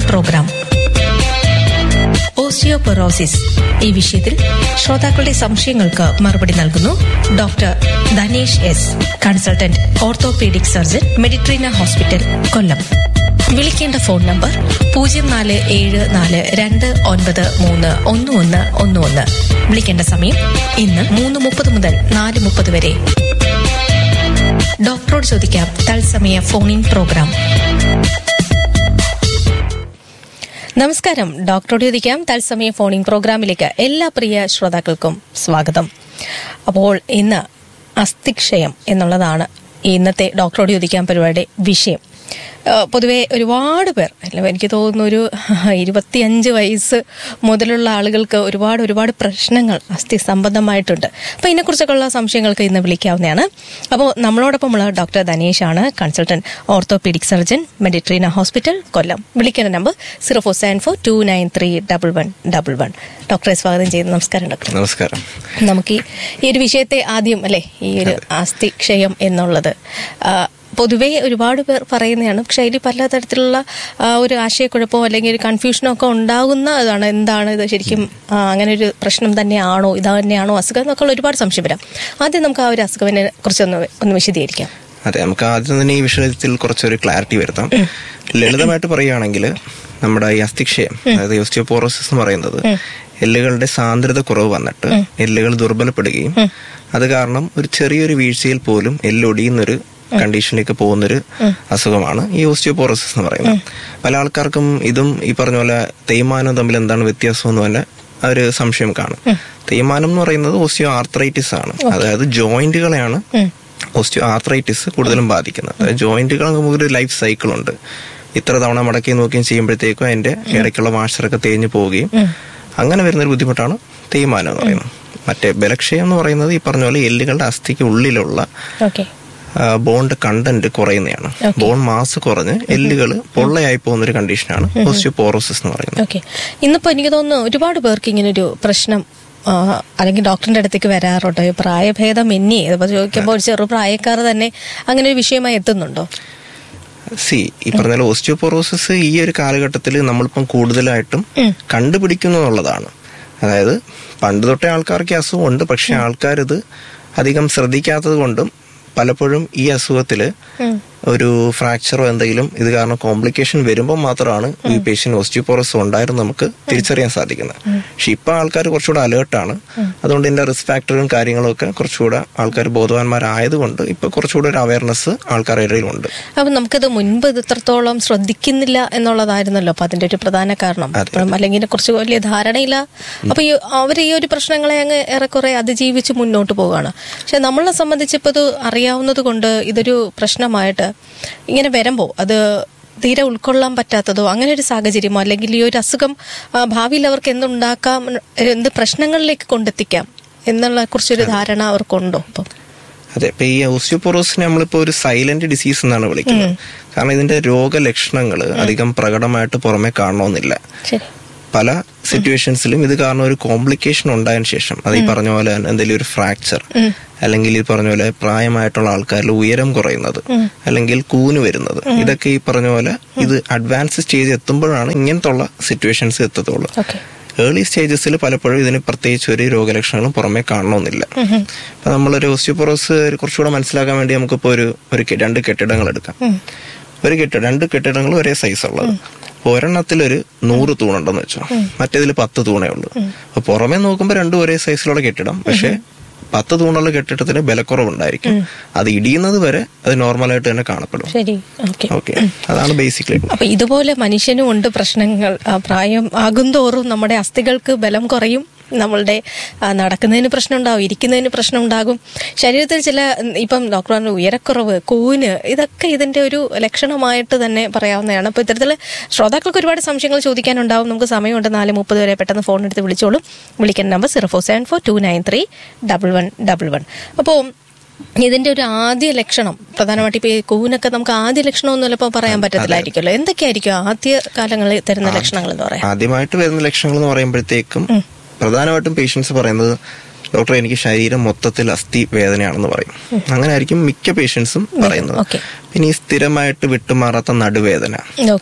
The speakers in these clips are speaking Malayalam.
പ്രോഗ്രാം ഓസ്റ്റിയോപൊറോസിസ് ഈ വിഷയത്തിൽ ശ്രോതാക്കളുടെ സംശയങ്ങൾക്ക് മറുപടി നൽകുന്നു doctor Dhanesh S consultant orthopaedic surgeon Meditrina hospital Kollam വിളിക്കേണ്ട ഫോൺ നമ്പർ പൂജ്യം നാല് ഏഴ് നാല് രണ്ട് ഒൻപത് മൂന്ന് ഒന്ന് ഒന്ന് ഒന്ന് ഒന്ന് വിളിക്കേണ്ട സമയം ഇന്ന് മൂന്ന് മുപ്പത് മുതൽ നാല് മുപ്പത് വരെ ഡോക്ടറോട് ചോദിക്കാം തത്സമയ ഫോൺ ഇൻ പ്രോഗ്രാം നമസ്കാരം ഡോക്ടറോട് ചോദിക്കാം തത്സമയ ഫോണിംഗ് പ്രോഗ്രാമിലേക്ക് എല്ലാ പ്രിയ ശ്രോതാക്കൾക്കും സ്വാഗതം അപ്പോൾ ഇന്ന് അസ്ഥിക്ഷയം എന്നുള്ളതാണ് ഇന്നത്തെ ഡോക്ടറോട് ചോദിക്കാൻ പരിപാടി വിഷയം ഏഹ് പൊതുവെ ഒരുപാട് പേർ അല്ല എനിക്ക് തോന്നുന്നു ഒരു ഇരുപത്തിയഞ്ച് വയസ്സ് മുതലുള്ള ആളുകൾക്ക് ഒരുപാട് ഒരുപാട് പ്രശ്നങ്ങൾ അസ്ഥി സംബന്ധമായിട്ടുണ്ട് അപ്പോൾ ഇതിനെക്കുറിച്ചൊക്കെയുള്ള സംശയങ്ങൾക്ക് ഇന്ന് വിളിക്കാവുന്നതാണ് അപ്പോൾ നമ്മളോടൊപ്പമുള്ള ഡോക്ടർ ധനേഷാണ് consultant orthopaedic surgeon Meditrina hospital Kollam വിളിക്കുന്ന number zero four seven four two nine three double one double one ഡോക്ടറെ സ്വാഗതം ചെയ്യുന്നു നമസ്കാരം ഡോക്ടർ നമസ്കാരം നമുക്ക് ഈ- ഈ ഒരു വിഷയത്തെ ആദ്യം അല്ലെ ഈ ഒരു അസ്ഥി ക്ഷയം എന്നുള്ളത് ആ, പൊതുവേ ഒരുപാട് പേർ പറയുന്നതാണ് പക്ഷെ അതിൽ പല തരത്തിലുള്ള ആ, ഒരു ആശയക്കുഴപ്പമോ അല്ലെങ്കിൽ ഒരു കൺഫ്യൂഷനോ ഒക്കെ ഉണ്ടാകുന്ന ഇതാണ് എന്താണ് ഇത് ശരിക്കും ആ, അങ്ങനെ ഒരു പ്രശ്നം തന്നെയാണോ ഇത് തന്നെയാണോ അസുഖം എന്നൊക്കെ ഉള്ള ഒരുപാട് സംശയം വരാം ആദ്യം നമുക്ക് ആ ഒരു അസുഖത്തിനെ കുറിച്ചൊന്ന് ഒന്ന് വിശദീകരിക്കാം അതെ നമുക്ക് ആദ്യം തന്നെ ഈ വിഷയത്തിൽ കുറച്ചൊരു ക്ലാരിറ്റി വരുത്താം ലളിതമായിട്ട് പറയുകയാണെങ്കിൽ നമ്മുടെ ഈ അസ്ഥിക്ഷയം അതായത് ഓസ്റ്റിയോപോറോസിസ് എന്ന് പറയുന്നത് എല്ലുകളുടെ സാന്ദ്രത കുറവ് വന്നിട്ട് എല്ലുകൾ ദുർബലപ്പെടുകയും അത് കാരണം ഒരു ചെറിയൊരു വീഴ്ചയിൽ പോലും എല്ലൊടിയുന്നൊരു കണ്ടീഷനിലേക്ക് പോകുന്നൊരു അസുഖമാണ് ഈ ഓസ്റ്റിയോപോറോസിസ് എന്ന് പറയുന്നത് പല ആൾക്കാർക്കും ഇതും ഈ പറഞ്ഞ പോലെ തേയ്മാനവും തമ്മിൽ എന്താണ് വ്യത്യാസം എന്ന് തന്നെ ആ ഒരു സംശയം കാണും തേയ്മാനം എന്ന് പറയുന്നത് ഓസ്റ്റിയോ ആർത്രൈറ്റിസ് ആണ് അതായത് ജോയിന്റുകളെയാണ് ഓസ്റ്റിയോ ആർത്രൈറ്റിസ് കൂടുതലും ബാധിക്കുന്നത് അതായത് ജോയിന്റുകൾ നമുക്കൊരു ലൈഫ് സൈക്കിൾ ഉണ്ട് ഇത്ര തവണ മടക്കി നോക്കുകയും ചെയ്യുമ്പോഴത്തേക്കും അതിന്റെ ഇടയ്ക്കുള്ള വാഷറൊക്കെ തേഞ്ഞു പോവുകയും അങ്ങനെ വരുന്നൊരു ബുദ്ധിമുട്ടാണ് തേയ്മാനം എന്ന് പറയുന്നത് മറ്റേ ബലക്ഷയം എന്ന് പറയുന്നത് ഈ പറഞ്ഞ പോലെ എല്ലുകളുടെ അസ്ഥിക്ക് ഉള്ളിലുള്ള ഓക്കെ ബോണ്ട് കണ്ടന്റ് കുറയുന്നതാണ് ബോൺ മാസ് കുറഞ്ഞ് എല്ലുകൾ പൊള്ളയായി പോകുന്ന ഒരു കണ്ടീഷനാണ് ഓസ്റ്റിയോപോറോസിസ് എന്ന് പറയുന്നത് ഓക്കെ ഇന്നിപ്പോ എനിക്ക് തോന്നുന്നു ഒരുപാട് പേർക്ക് ഇങ്ങനെ ഒരു പ്രശ്നം ആ, അല്ലെങ്കിൽ ഡോക്ടറിന്റെ അടുത്തേക്ക് വരാറുണ്ടോ ഈ പ്രായഭേദം എന്നെ ഇതിപ്പോ ചോദിക്കുമ്പോൾ ഒരു ചെറു പ്രായക്കാർ തന്നെ അങ്ങനെ ഒരു വിഷയമായി എത്തുന്നുണ്ടോ സി ഈ പറഞ്ഞ പോലെ ഓസ്റ്റിയോപോറോസിസ് ഈ ഒരു കാലഘട്ടത്തിൽ നമ്മളിപ്പം കൂടുതലായിട്ടും കണ്ടുപിടിക്കുന്നു എന്നുള്ളതാണ് അതായത് പണ്ട് തൊട്ടേ ആൾക്കാർക്ക് ഈ അസുഖമുണ്ട് പക്ഷെ ആൾക്കാരിത് അധികം ശ്രദ്ധിക്കാത്തത് കൊണ്ടും പലപ്പോഴും ഈ അസുഖത്തില് ഒരു ഫ്രാക്ചറോ എന്തെങ്കിലും ഇത് കാരണം കോംപ്ലിക്കേഷൻ വരുമ്പോൾ മാത്രമാണ് ഈ പേഷ്യന്റ് ഓസ്റ്റിയോപോറോസ് ഉണ്ടായിരുന്നു നമുക്ക് തിരിച്ചറിയാൻ സാധിക്കുന്നത് പക്ഷെ ഇപ്പൊ ആൾക്കാർ കുറച്ചുകൂടെ അലേർട്ടാണ് അതുകൊണ്ട് ഇതിന്റെ റിസ്ക് ഫാക്ടറും കാര്യങ്ങളും ഒക്കെ കുറച്ചുകൂടെ ആൾക്കാർ ബോധവാന്മാരായതുകൊണ്ട് ഇപ്പൊ കുറച്ചുകൂടെ ഒരു അവയർനെസ് ആൾക്കാരുടെ ഇടയിലുണ്ട് അപ്പൊ നമുക്കത് മുൻപ് ഇത് ഇത്രത്തോളം ശ്രദ്ധിക്കുന്നില്ല എന്നുള്ളതായിരുന്നല്ലോ അപ്പൊ അതിന്റെ ഒരു പ്രധാന കാരണം അപ്പം അല്ലെങ്കിൽ ഇതിനെ കുറിച്ച് വലിയ ധാരണയില്ല അപ്പൊ ഈ അവർ ഈ ഒരു പ്രശ്നങ്ങളെ അങ്ങ് ഏറെക്കുറെ അതിജീവിച്ച് മുന്നോട്ട് പോവുകയാണ് പക്ഷെ നമ്മളെ സംബന്ധിച്ച് ഇപ്പൊ ഇത് അറിയാവുന്നത് കൊണ്ട് ഇതൊരു പ്രശ്നമായിട്ട് ഇങ്ങനെ വരുമ്പോ അത് തീരെ ഉൾക്കൊള്ളാൻ പറ്റാത്തതോ അങ്ങനെ ഒരു സാഹചര്യമോ അല്ലെങ്കിൽ ഈ ഒരു അസുഖം ആ, ഭാവിയിൽ അവർക്ക് എന്തുണ്ടാക്കാം എന്ത് പ്രശ്നങ്ങളിലേക്ക് കൊണ്ടെത്തിക്കാം എന്നുള്ള കുറിച്ചൊരു ധാരണ അവർക്കുണ്ടോ അപ്പം അതെ ഇപ്പൊ ഈ ഓസ്റ്റിയോപോറോസിനെ നമ്മളിപ്പോ ഒരു സൈലന്റ് ഡിസീസ് എന്നാണ് വിളിക്കുന്നത് കാരണം ഇതിന്റെ രോഗലക്ഷണങ്ങൾ അധികം പ്രകടമായിട്ട് പുറമെ കാണണമെന്നില്ല ശരി പല സിറ്റുവേഷൻസിലും ഇത് കാരണം ഒരു കോംപ്ലിക്കേഷൻ ഉണ്ടായതിനു ശേഷം അത് ഈ പറഞ്ഞ പോലെ തന്നെ എന്തെങ്കിലും ഒരു ഫ്രാക്ചർ അല്ലെങ്കിൽ ഈ പറഞ്ഞ പോലെ പ്രായമായിട്ടുള്ള ആൾക്കാരിൽ ഉയരം കുറയുന്നത് അല്ലെങ്കിൽ കൂന് വരുന്നത് ഇതൊക്കെ ഈ പറഞ്ഞ പോലെ ഇത് അഡ്വാൻസ് സ്റ്റേജ് എത്തുമ്പോഴാണ് ഇങ്ങനത്തെ ഉള്ള സിറ്റുവേഷൻസ് എത്തത്തുള്ളൂ ഓക്കെ ഏർലി സ്റ്റേജസിൽ പലപ്പോഴും ഇതിന് പ്രത്യേകിച്ച് ഒരു രോഗലക്ഷണങ്ങളും പുറമെ കാണണമെന്നില്ല അപ്പൊ നമ്മളൊരു ഓസ്റ്റിയോപോറോസ് കുറച്ചുകൂടെ മനസ്സിലാക്കാൻ വേണ്ടി നമുക്കിപ്പോ ഒരു ഒരു കെ- രണ്ട് കെട്ടിടങ്ങൾ എടുക്കാം ഒരു കെട്ടിടം രണ്ട് കെട്ടിടങ്ങൾ ഒരേ സൈസ് ഉള്ളത് അപ്പൊ ഒരെണ്ണത്തിൽ ഒരു നൂറ് തൂണുണ്ടെന്ന് വെച്ചോ മറ്റേതിൽ പത്ത് തൂണേ ഉള്ളൂ അപ്പൊ പുറമെ നോക്കുമ്പോൾ രണ്ടും ഒരേ സൈസിലുള്ള കെട്ടിടം പക്ഷെ പത്ത് തൂണുള്ള കെട്ടിടത്തിന് ബലക്കുറവുണ്ടായിരിക്കും അത് ഇടിയുന്നത് വരെ അത് നോർമലായിട്ട് തന്നെ കാണപ്പെടും ശരി ഓക്കെ ഓക്കെ അതാണ് ബേസിക്കലി അപ്പൊ ഇതുപോലെ മനുഷ്യനും ഉണ്ട് പ്രശ്നങ്ങൾ ആ, പ്രായം ആകുന്തോറും നമ്മുടെ അസ്ഥികൾക്ക് ബലം കുറയും നമ്മളുടെ ആ, നടക്കുന്നതിന് പ്രശ്നം ഉണ്ടാവും ഇരിക്കുന്നതിന് പ്രശ്നം ഉണ്ടാകും ശരീരത്തിൽ ചില ഉം, ഇപ്പം ഡോക്ടർ പറഞ്ഞു ഉയരക്കുറവ് കൂന് ഇതൊക്കെ ഇതിന്റെ ഒരു ലക്ഷണമായിട്ട് തന്നെ പറയാവുന്നതാണ് അപ്പൊ ഇത്തരത്തിൽ ശ്രോതാക്കൾക്ക് ഒരുപാട് സംശയങ്ങൾ ചോദിക്കാനുണ്ടാവും നമുക്ക് സമയമുണ്ട് നാല് മുപ്പത് വരെ പെട്ടെന്ന് ഫോൺ എടുത്ത് വിളിച്ചോളും വിളിക്കുന്ന number zero four seven four two nine three double one double one അപ്പോൾ ഇതിന്റെ ഒരു ആദ്യ ലക്ഷണം പ്രധാനമായിട്ട് ഇപ്പൊ ഈ കൂനൊക്കെ നമുക്ക് ആദ്യ ലക്ഷണം ഒന്നും ചിലപ്പോൾ പറയാൻ പറ്റത്തില്ലായിരിക്കുമല്ലോ എന്തൊക്കെയായിരിക്കും ആദ്യ കാലങ്ങളിൽ തരുന്ന ലക്ഷണങ്ങൾ എന്ന് പറയാം ആദ്യമായിട്ട് വരുന്ന ലക്ഷണങ്ങൾ എന്ന് പറയുമ്പോഴത്തേക്കും പ്രധാനമായിട്ടും പേഷ്യൻസ് പറയുന്നത് ഡോക്ടർ എനിക്ക് ശരീരം മൊത്തത്തിൽ അസ്ഥി വേദനയാണെന്ന് പറയും അങ്ങനെ ആയിരിക്കും മിക്ക പേഷ്യൻസും പറയുന്നത് ഓക്കെ പിന്നെ ഈ സ്ഥിരമായിട്ട് വിട്ടുമാറാത്ത നടുവേദന ഓക്കെ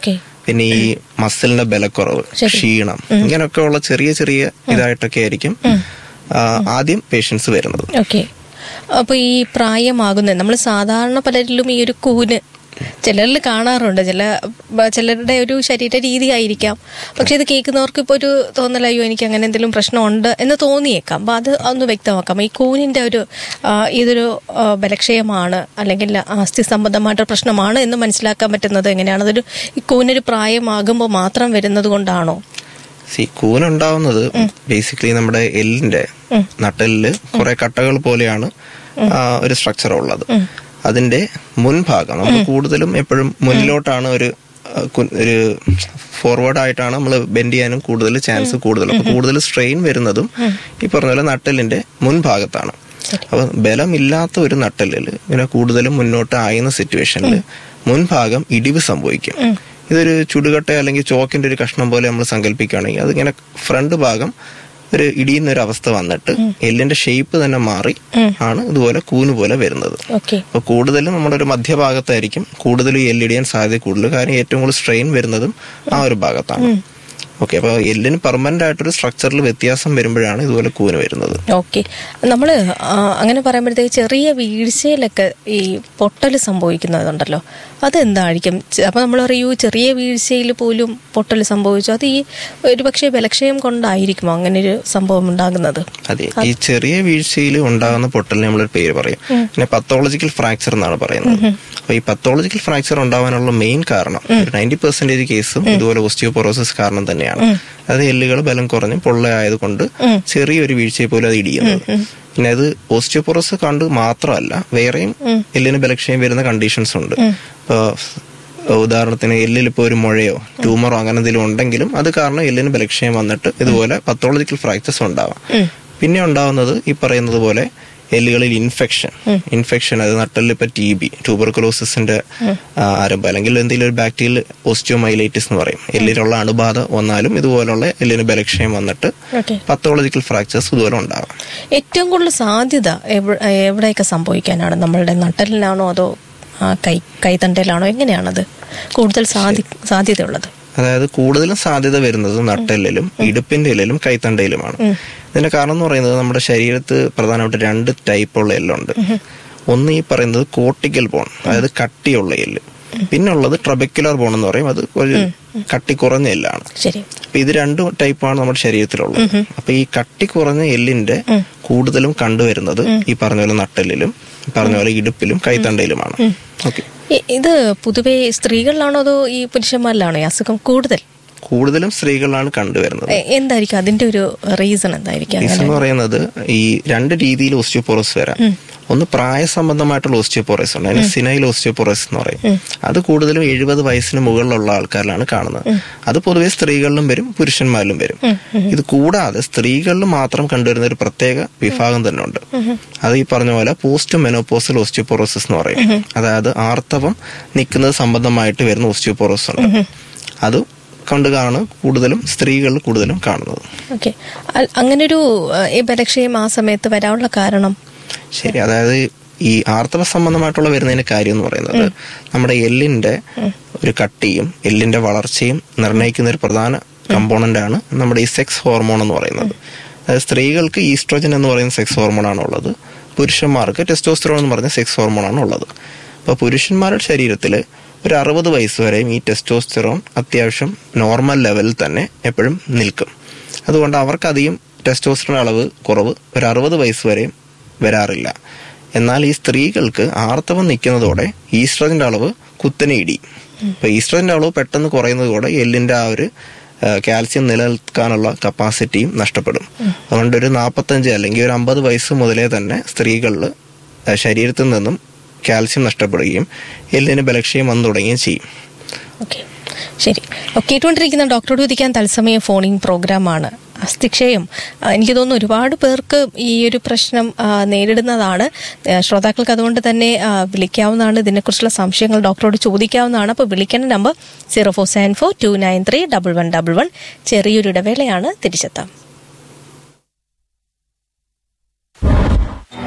പിന്നെ ഈ മസിലിന്റെ ബലക്കുറവ് ക്ഷീണം ഇങ്ങനെയൊക്കെ ഉള്ള ചെറിയ ചെറിയ ഇതായിട്ടൊക്കെ ആയിരിക്കും ആ, ആദ്യം പേഷ്യൻസ് വരുന്നത് ഓക്കെ അപ്പൊ ഈ പ്രായമാകുന്ന നമ്മൾ സാധാരണ പലരിലും ഈ ഒരു കൂന് ചിലരിൽ കാണാറുണ്ട് ചില ബ- ചിലരുടെ ഒരു ശരീര രീതി ആയിരിക്കാം പക്ഷെ ഇത് കേൾക്കുന്നവർക്ക് ഇപ്പോൾ ഒരു തോന്നലയ്യോ എനിക്ക് അങ്ങനെ എന്തെങ്കിലും പ്രശ്നമുണ്ട് എന്ന് തോന്നിയേക്കാം അപ്പൊ അത് ഒന്ന് വ്യക്തമാക്കാം ഈ കൂനിന്റെ ഒരു ആ, ഇതൊരു ആ, ബലക്ഷയമാണ് അല്ലെങ്കിൽ ആസ്തി സംബന്ധമായിട്ട് പ്രശ്നമാണ് എന്ന് മനസ്സിലാക്കാൻ പറ്റുന്നത് എങ്ങനെയാണ് അതൊരു ഈ കൂനൊരു പ്രായമാകുമ്പോൾ മാത്രം വരുന്നത് കൊണ്ടാണോ സി കൂനുണ്ടാവുന്നത് ബേസിക്കലി നമ്മുടെ എല്ലിന്റെ നട്ടലില് കുറെ കട്ടകൾ പോലെയാണ് ആ, ഒരു സ്ട്രക്ചർ ഉള്ളത് അതിന്റെ മുൻഭാഗം നമ്മൾ കൂടുതലും എപ്പോഴും മുന്നിലോട്ടാണ് ഒരു ആ, കു- ഒരു ഫോർവേഡ് ആയിട്ടാണ് നമ്മൾ ബെൻഡ് ചെയ്യാനും കൂടുതൽ ചാൻസ് കൂടുതൽ അപ്പൊ കൂടുതൽ സ്ട്രെയിൻ വരുന്നതും ഈ പറഞ്ഞ പോലെ നട്ടലിന്റെ മുൻഭാഗത്താണ് അപ്പൊ ബലമില്ലാത്ത ഒരു നട്ടലിൽ ഇങ്ങനെ കൂടുതലും മുന്നോട്ട് ആയുന്ന സിറ്റുവേഷനിൽ മുൻഭാഗം ഇടിവ് സംഭവിക്കും ഇതൊരു ചുടുകട്ട അല്ലെങ്കിൽ ചോക്കിന്റെ ഒരു കഷ്ണം പോലെ നമ്മൾ സങ്കല്പിക്കുകയാണെങ്കിൽ അതിങ്ങനെ ഫ്രണ്ട് ഭാഗം ഒരു ഇടിയുന്ന ഒരു അവസ്ഥ വന്നിട്ട് എല്ലിന്റെ ഷേപ്പ് തന്നെ മാറി ആണ് ഇതുപോലെ കൂന് പോലെ വരുന്നത് ഓക്കെ അപ്പൊ കൂടുതലും നമ്മുടെ ഒരു മധ്യഭാഗത്തായിരിക്കും കൂടുതൽ ഈ എല്ലിടിയാൻ സാധ്യത കൂടുതൽ കാരണം ഏറ്റവും കൂടുതൽ സ്ട്രെയിൻ വരുന്നതും ആ ഒരു ഭാഗത്താണ് ഓക്കെ അപ്പൊ എല്ലിന് പെർമനന്റ് ആയിട്ടൊരു സ്ട്രക്ചറിൽ വ്യത്യാസം വരുമ്പോഴാണ് ഇതുപോലെ കൂന് വരുന്നത് ഓക്കെ നമ്മൾ അങ്ങനെ പറയുമ്പോഴത്തേക്ക് ചെറിയ വീഴ്ചയിലൊക്കെ ഈ പൊട്ടൽ സംഭവിക്കുന്നതുണ്ടല്ലോ അതെന്തായിരിക്കും ചെ- അപ്പൊ നമ്മൾ പറയൂ ചെറിയ വീഴ്ചയിൽ പോലും പൊട്ടൽ സംഭവിച്ചു അത് ഈ ഒരുപക്ഷെ ബലക്ഷയം കൊണ്ടായിരിക്കുമോ അങ്ങനെ ഒരു സംഭവം ഉണ്ടാകുന്നത് അതെ ഈ ചെറിയ വീഴ്ചയിൽ ഉണ്ടാകുന്ന പൊട്ടലിന് നമ്മളൊരു പേര് പറയും പിന്നെ പത്തോളജിക്കൽ ഫ്രാക്ചർ എന്നാണ് പറയുന്നത് അപ്പൊ ഈ പത്തോളജിക്കൽ ഫ്രാക്ചർ ഉണ്ടാവാനുള്ള മെയിൻ കാരണം നയൻറ്റി പെർസെന്റേജ് കേസും ഇതുപോലെ ഓസ്റ്റിയോപൊറോസിസ് കാരണം തന്നെയാണ് അത് എല്ലുകൾ ബലം കുറഞ്ഞ് പൊള്ളയായതുകൊണ്ട് ചെറിയൊരു വീഴ്ചയെ പോലും അത് ഇടിയുന്നത് പിന്നെ അത് ഓസ്റ്റിയോപൊറോസ് കണ്ട് മാത്രമല്ല വേറെയും എല്ലിന് ബലക്ഷയം വരുന്ന കണ്ടീഷൻസ് ഉണ്ട് ഇപ്പൊ ഉദാഹരണത്തിന് എല്ലിൽ ഇപ്പോൾ ഒരു മുഴയോ ട്യൂമറോ അങ്ങനെ എന്തെങ്കിലും ഉണ്ടെങ്കിലും അത് കാരണം എല്ലിന് ബലക്ഷയം വന്നിട്ട് ഇതുപോലെ പത്തോളജിക്കൽ ഫ്രാക്ചേഴ്സ് ഉണ്ടാവാം പിന്നെ ഉണ്ടാവുന്നത് ഈ പറയുന്നത് പോലെ എല്ലുകളിൽ ഇൻഫെക്ഷൻ ഇൻഫെക്ഷൻ അത് നട്ടലിൽ ഇപ്പൊ ടി ബി ട്യൂബർക്കുലോസിന്റെ ആരംഭം അല്ലെങ്കിൽ എന്തെങ്കിലും ഒരു ബാക്ടീരിയൽ ഓസ്റ്റിയോമൈലൈറ്റിസ് എന്ന് പറയും എല്ലിലുള്ള അണുബാധ വന്നാലും ഇതുപോലുള്ള എല്ലിന് ബലക്ഷയം വന്നിട്ട് ഓക്കെ പത്തോളജിക്കൽ ഫ്രാക്ചേഴ്സ് ഇതുപോലെ ഉണ്ടാവാം ഏറ്റവും കൂടുതൽ സാധ്യത എവ- എവിടെയൊക്കെ സംഭവിക്കാനാണ് നമ്മളുടെ നട്ടലിലാണോ അതോ ആ, കൈ കൈത്തണ്ടയിലാണോ എങ്ങനെയാണത് കൂടുതൽ സാധി സാധ്യതയുള്ളത് അതായത് കൂടുതലും സാധ്യത വരുന്നത് നട്ടെല്ലിലും ഇടുപ്പിന്റെ എല്ലിലും കൈത്തണ്ടയിലുമാണ് ഇതിന്റെ കാരണം എന്ന് പറയുന്നത് നമ്മുടെ ശരീരത്ത് പ്രധാനമായിട്ട് രണ്ട് ടൈപ്പുള്ള എല്ലുണ്ട് ഒന്ന് ഈ പറയുന്നത് കോട്ടിക്കൽ ബോൺ അതായത് കട്ടിയുള്ള എല്ല് പിന്നുള്ളത് ട്രബക്യുലർ ബോൺ എന്ന് പറയും അത് ഒരു കട്ടി കുറഞ്ഞ എല്ലാണ് ശരി അപ്പൊ ഇത് രണ്ട് ടൈപ്പാണ് നമ്മുടെ ശരീരത്തിലുള്ളത് അപ്പൊ ഈ കട്ടി കുറഞ്ഞ എല്ലിന്റെ കൂടുതലും കണ്ടുവരുന്നത് ഈ പറഞ്ഞ പോലെ നട്ടെല്ലിലും ഈ പറഞ്ഞ പോലെ ഇടുപ്പിലും കൈത്തണ്ടയിലുമാണ് ഓക്കെ ഇ- ഇത് പൊതുവെ സ്ത്രീകളിലാണോ അതോ ഈ പുരുഷന്മാരിലാണോ ഈ അസുഖം കൂടുതൽ കൂടുതലും സ്ത്രീകളിലാണ് കണ്ടുവരുന്നത് എ- എന്തായിരിക്കും അതിന്റെ ഒരു റീസൺ എന്തായിരിക്കും കേസ് എന്ന് പറയുന്നത് ഈ രണ്ട് രീതിയിൽ ഓസ്റ്റിയോപോറോസ് വരാം ഒന്ന് പ്രായ സംബന്ധമായിട്ടുള്ള ഓസ്റ്റിയോപോറോസ് ഉണ്ട് അതിന് സിനൈൽ ഓസ്റ്റിയോപോറോസ് എന്ന് പറയും അത് കൂടുതലും എഴുപത് വയസ്സിന് മുകളിലുള്ള ആൾക്കാരിലാണ് കാണുന്നത് അത് പൊതുവെ സ്ത്രീകളിലും വരും പുരുഷന്മാരിലും വരും ഇത് കൂടാതെ സ്ത്രീകളിൽ മാത്രം കണ്ടുവരുന്ന ഒരു പ്രത്യേക വിഭാഗം തന്നെ ഉണ്ട് അത് ഈ പറഞ്ഞ പോലെ പോസ്റ്റ് മെനോപോസൽ ഓസ്റ്റിയോപോറോസിസ് എന്ന് പറയും അതായത് ആർത്തവം നിൽക്കുന്നത് സംബന്ധമായിട്ട് വരുന്ന ഓസ്റ്റിയോപോറോസ് ഉണ്ട് അത് കണ്ടു കാണുന്ന കൂടുതലും സ്ത്രീകളിൽ കൂടുതലും കാണുന്നത് ഓക്കെ അങ്ങനൊരു ഏഹ്, ഈ ബലക്ഷയം ആ സമയത്ത് വരാനുള്ള കാരണം ശരി അതായത് ഈ ആർത്തവ സംബന്ധമായിട്ടുള്ള വരുന്നതിന്റെ കാര്യം എന്ന് പറയുന്നത് നമ്മുടെ എല്ലിന്റെ ഒരു കട്ടിയും എല്ലിന്റെ വളർച്ചയും നിർണ്ണയിക്കുന്ന ഒരു പ്രധാന കമ്പോണന്റ് ആണ് നമ്മുടെ ഈ സെക്സ് ഹോർമോൺ എന്ന് പറയുന്നത് അതായത് സ്ത്രീകൾക്ക് ഈസ്ട്രോജൻ എന്ന് പറയുന്ന സെക്സ് ഹോർമോൺ ആണ് ഉള്ളത് പുരുഷന്മാർക്ക് ടെസ്റ്റോസ്റ്ററോൺ എന്ന് പറഞ്ഞ സെക്സ് ഹോർമോൺ ആണ് ഉള്ളത് അപ്പോൾ പുരുഷന്മാരുടെ ശരീരത്തിൽ ഒരു അറുപത് വയസ്സ് വരെയും ഈ ടെസ്റ്റോസ്റ്ററോൺ അത്യാവശ്യം നോർമൽ ലെവലിൽ തന്നെ എപ്പോഴും നിൽക്കും അതുകൊണ്ട് അവർക്കധികം ടെസ്റ്റോസ്റ്ററോൺ അളവ് കുറവ് ഒരു അറുപത് വയസ്സ് വരെയും വരാറില്ല എന്നാൽ ഈ സ്ത്രീകൾക്ക് ആർത്തവം നിൽക്കുന്നതോടെ ഈസ്ട്രജന്റെ അളവ് കുത്തനെ ഇടി ഇപ്പൊ ഈസ്ട്രജന്റെ അളവ് പെട്ടെന്ന് കുറയുന്നതോടെ എല്ലിന്റെ ആ ഒരു ആ, കാൽസ്യം നിലനിൽക്കാനുള്ള കപ്പാസിറ്റിയും നഷ്ടപ്പെടും അതുകൊണ്ട് ഒരു നാൽപ്പത്തഞ്ച് അല്ലെങ്കിൽ ഒരു അമ്പത് വയസ്സ് മുതലേ തന്നെ സ്ത്രീകളിൽ ആ, ശരീരത്തിൽ നിന്നും കാൽസ്യം നഷ്ടപ്പെടുകയും എല്ലിന് ബലക്ഷയം വന്നു തുടങ്ങുകയും ചെയ്യും ഓക്കെ ശരി ഓ, കേട്ടുകൊണ്ടിരിക്കുന്ന ഡോക്ടറോട് ചോദിക്കാൻ തത്സമയ ഫോണിംഗ് പ്രോഗ്രാമാണ് അസ്ഥിക്ഷയം ആ, എനിക്ക് തോന്നുന്നു ഒരുപാട് പേർക്ക് ഈ ഒരു പ്രശ്നം ആ, നേരിടുന്നതാണ് ആ, ശ്രോതാക്കൾക്ക് അതുകൊണ്ട് തന്നെ ആ, വിളിക്കാവുന്നതാണ് ഇതിനെക്കുറിച്ചുള്ള സംശയങ്ങൾ ഡോക്ടറോട് ചോദിക്കാവുന്നതാണ് അപ്പോൾ വിളിക്കേണ്ട number zero four seven four two nine three double one double one ചെറിയൊരു ഇടവേളയാണ് തിരിച്ചെത്താം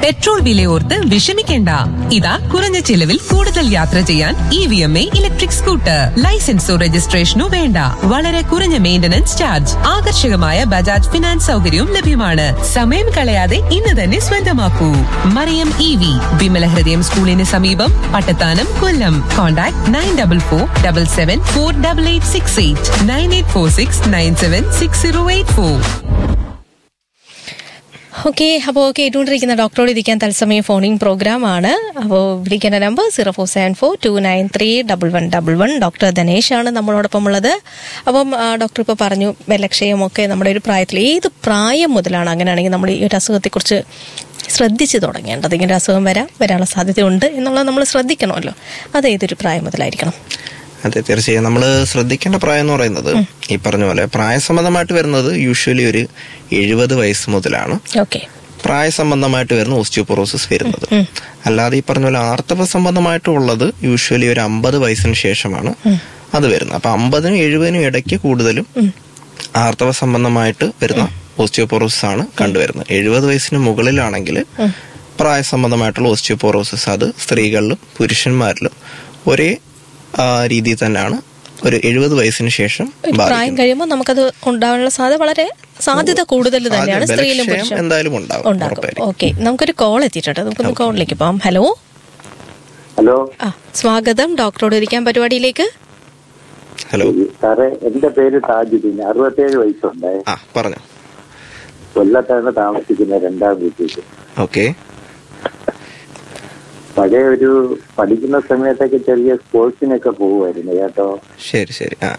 പെട്രോൾ വിലയോർത്ത് വിഷമിക്കേണ്ട ഇതാ കുറഞ്ഞ ചിലവിൽ കൂടുതൽ യാത്ര ചെയ്യാൻ E V M A electric scooter ലൈസൻസോ രജിസ്ട്രേഷനോ വേണ്ട വളരെ കുറഞ്ഞ മെയിന്റനൻസ് ചാർജ് ആകർഷകമായ ബജാജ് ഫിനാൻസ് സൗകര്യവും ലഭ്യമാണ് സമയം കളയാതെ ഇന്ന് തന്നെ സ്വന്തമാക്കൂ മറിയം ഇ വി വിമല ഹൃദയം സ്കൂളിന് സമീപം Pattathanam Kollam contact nine double four double seven four double eight six eight nine eight four six nine seven six zero eight four okay അപ്പോൾ കേട്ടുകൊണ്ടിരിക്കുന്ന ഡോക്ടറോട് ഇരിക്കാൻ തത്സമയം ഫോണിംഗ് പ്രോഗ്രാം ആണ് അപ്പോൾ വിളിക്കേണ്ട number zero four seven four two nine three double one double one doctor Dhanesh ആണ് നമ്മളോടൊപ്പം ഉള്ളത് അപ്പം ആ, ഡോക്ടർ ഇപ്പോൾ പറഞ്ഞു വെല്ലക്ഷയമൊക്കെ നമ്മുടെ ഒരു പ്രായത്തിൽ ഏത് പ്രായം മുതലാണ് അങ്ങനെയാണെങ്കിൽ നമ്മൾ ഈ ഒരു അസുഖത്തെക്കുറിച്ച് ശ്രദ്ധിച്ചു തുടങ്ങേണ്ടത് ഇങ്ങനെ ഒരു അസുഖം വരാം വരാനുള്ള സാധ്യതയുണ്ട് എന്നുള്ളത് നമ്മൾ ശ്രദ്ധിക്കണമല്ലോ അത് ഏതൊരു പ്രായം മുതലായിരിക്കണം അതെ തീർച്ചയായും നമ്മൾ ശ്രദ്ധിക്കേണ്ട പ്രായം എന്ന് പറയുന്നത് ഈ പറഞ്ഞ പോലെ പ്രായസംബന്ധമായിട്ട് വരുന്നത് യൂഷ്വലി ഒരു എഴുപത് വയസ്സ് മുതലാണ് ഓക്കെ പ്രായസംബന്ധമായിട്ട് വരുന്ന ഓസ്റ്റിയോപൊറോസിസ് വരുന്നത് അല്ലാതെ ഈ പറഞ്ഞ പോലെ ആർത്തവ സംബന്ധമായിട്ടുള്ളത് യൂഷ്വലി ഒരു അമ്പത് വയസ്സിന് ശേഷമാണ് അത് വരുന്നത് അപ്പൊ അമ്പതിനും എഴുപതിനും ഇടയ്ക്ക് കൂടുതലും ആർത്തവ സംബന്ധമായിട്ട് വരുന്ന ഓസ്റ്റിയോപൊറോസിസ് ആണ് കണ്ടുവരുന്നത് എഴുപത് വയസ്സിന് മുകളിലാണെങ്കിൽ പ്രായസംബന്ധമായിട്ടുള്ള ഓസ്റ്റിയോപൊറോസിസ് അത് സ്ത്രീകളിലും പുരുഷന്മാരിലും ഒരേ ആ, രീതിയിൽ തന്നെയാണ് ഒരു എഴുപത് വയസ്സിന് ശേഷം ഒരു പ്രായം കഴിയുമ്പോൾ നമുക്കത് ഉണ്ടാവാനുള്ള സാധ്യത വളരെ സാധ്യത കൂടുതൽ തന്നെയാണ് സാധ്യത സ്ത്രീയിലും ബലക്ഷയം പുരുഷനും എന്തായാലും ഉണ്ടാവും ഉണ്ടാകും ഉറപ്പായിരിക്കും. ഓക്കെ നമുക്കൊരു കോൾ എത്തിയിട്ടുണ്ട് നമുക്കൊന്ന് കോളിലേക്ക് പോവാം ഹലോ ഹലോ ആ സ്വാഗതം ഡോക്ടറോട് ഇരിക്കാൻ പരിപാടിയിലേക്ക് ഹലോ സാറേ എന്റെ പേര് താജുദ്ദീൻ അറുപത്തേഴ് വയസ്സുണ്ട് ആ പറഞ്ഞു കൊല്ലത്താണ് താമസിക്കുന്ന രണ്ടാം വീട്ടിൽ ഓക്കെ പഴയ ഒരു പഠിക്കുന്ന സമയത്തൊക്കെ ചെറിയ സ്പോർട്സിനൊക്കെ പോകുമായിരുന്നു കേട്ടോ ശരി ശരി ആ